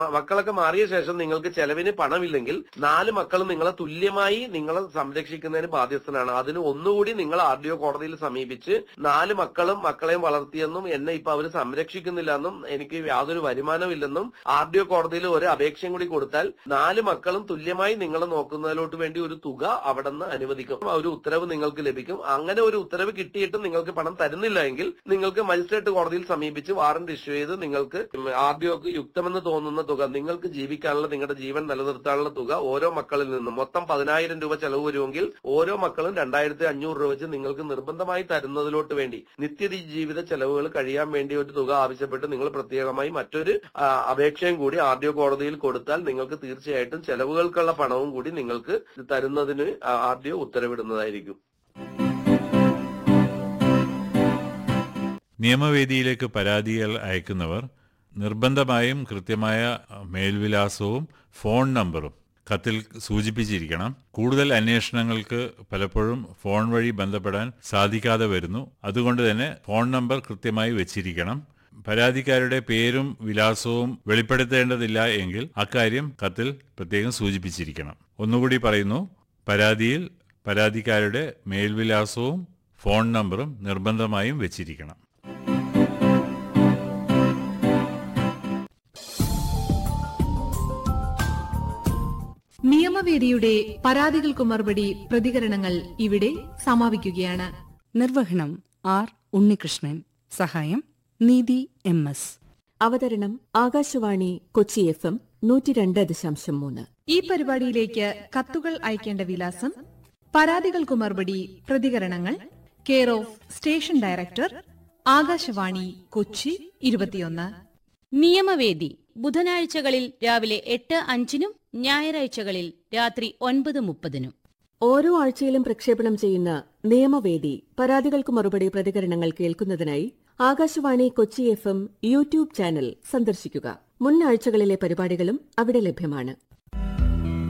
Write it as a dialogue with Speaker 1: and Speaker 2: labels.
Speaker 1: മക്കളൊക്കെ മാറിയ ശേഷം നിങ്ങൾക്ക് ചെലവിന് പണമില്ലെങ്കിൽ നാല് മക്കളും നിങ്ങളെ തുല്യമായി നിങ്ങളെ സംരക്ഷിക്കുന്നതിന് ബാധ്യസ്ഥനാണ് അതിന് ഒന്നുകൂടി നിങ്ങൾ ആർ ഡി ഒ കോടതിയിൽ സമീപിച്ച് നാല് മക്കളും മക്കളെയും വളർത്തിയെന്നും എന്നെ ഇപ്പൊ അവര് സംരക്ഷിക്കുന്നില്ല എന്നും എനിക്ക് യാതൊരു വരുമാനമില്ലെന്നും ആർ ഡി ഒ കോടതിയിൽ ഒരു അപേക്ഷയും കൂടി കൊടുത്താൽ നാല് മക്കളും തുല്യമായി നിങ്ങളെ നോക്കുന്നതിലോട്ട് വേണ്ടി ഒരു തുക അവിടെ നിന്ന് അനുവദിക്കും ആ ഒരു ഉത്തരവ് നിങ്ങൾക്ക് ലഭിക്കും അങ്ങനെ ഒരു ഉത്തരവ് കിട്ടിയിട്ടും നിങ്ങൾക്ക് പണം തരുന്നില്ല എങ്കിൽ നിങ്ങൾക്ക് മജിസ്ട്രേറ്റ് കോടതിയിൽ സമീപിച്ച് വാറന്റ് ഇഷ്യൂ ചെയ്ത് നിങ്ങൾക്ക് ആർ ഡി ഒക്ക് യുക്തമെന്ന് തോന്നുന്ന തുക നിങ്ങൾക്ക് ജീവിക്കാനുള്ള നിങ്ങളുടെ ജീവൻ നിലനിർത്താനുള്ള തുക ഓരോ മക്കളിൽ നിന്നും മൊത്തം പതിനായിരം രൂപ ചെലവ് വരുമെങ്കിൽ ഓരോ മക്കളും രണ്ടായിരത്തി അഞ്ഞൂറ് രൂപ വെച്ച് നിങ്ങൾക്ക് നിർബന്ധമായി തരുന്നതിലോട്ട് വേണ്ടി നിത്യ ജീവിത ചെലവുകൾ കഴിയാൻ വേണ്ടി ഒരു തുക ആവശ്യപ്പെട്ട് നിങ്ങൾ പ്രത്യേകമായി മറ്റൊരു ആ, അപേക്ഷയും കൂടി ആർ ഡി ഒ കോടതിയിൽ കൊടുത്താൽ നിങ്ങൾക്ക് തീർച്ചയായിട്ടും ചെലവുകൾക്കുള്ള പണവും കൂടി നിങ്ങൾക്ക് തരുന്നതിന് ആർ ഡി ഒ ഉത്തരവിടുന്നതായിരിക്കും
Speaker 2: നിയമവേദിയിലേക്ക് പരാതികൾ അയക്കുന്നവർ നിർബന്ധമായും കൃത്യമായ മേൽവിലാസവും ഫോൺ നമ്പറും കത്തിൽ സൂചിപ്പിച്ചിരിക്കണം കൂടുതൽ അന്വേഷണങ്ങൾക്ക് പലപ്പോഴും ഫോൺ വഴി ബന്ധപ്പെടാൻ സാധിക്കാതെ വരുന്നു അതുകൊണ്ട് തന്നെ ഫോൺ നമ്പർ കൃത്യമായി വെച്ചിരിക്കണം പരാതിക്കാരുടെ പേരും വിലാസവും വെളിപ്പെടുത്തേണ്ടതില്ല എങ്കിൽ അക്കാര്യം കത്തിൽ പ്രത്യേകം സൂചിപ്പിച്ചിരിക്കണം ഒന്നുകൂടി പറയുന്നു പരാതിയിൽ പരാതിക്കാരുടെ മേൽവിലാസവും ഫോൺ നമ്പറും നിർബന്ധമായും വെച്ചിരിക്കണം
Speaker 3: നിയമവേദിയുടെ പരാതികൾക്ക് മറുപടി പ്രതികരണങ്ങൾ ഇവിടെ സമാപിക്കുകയാണ്
Speaker 4: നിർവഹണം ആർ ഉണ്ണികൃഷ്ണൻ സഹായം നീതി എം എസ്
Speaker 5: അവതരണം ആകാശവാണി കൊച്ചി എഫ് എം നൂറ്റി രണ്ട് ദശാംശം മൂന്ന്
Speaker 3: ഈ പരിപാടിയിലേക്ക് കത്തുകൾ അയക്കേണ്ട വിലാസം പരാതികൾക്ക് മറുപടി പ്രതികരണങ്ങൾ care of station director Akashvani Kochi ഇരുപത്തിയൊന്ന്
Speaker 6: നിയമവേദി ബുധനാഴ്ചകളിൽ രാവിലെ എട്ട് അഞ്ചിനും ഞായറാഴ്ചകളിൽ രാത്രി ഒൻപത് മുപ്പതിനും
Speaker 5: ഓരോ ആഴ്ചയിലും പ്രക്ഷേപണം ചെയ്യുന്ന നിയമവേദി പരാതികൾക്ക് മറുപടി പ്രതികരണങ്ങൾ കേൾക്കുന്നതിനായി Akashvani Kochi F M YouTube channel സന്ദർശിക്കുക മുൻ ആഴ്ചകളിലെ പരിപാടികളും അവിടെ ലഭ്യമാണ്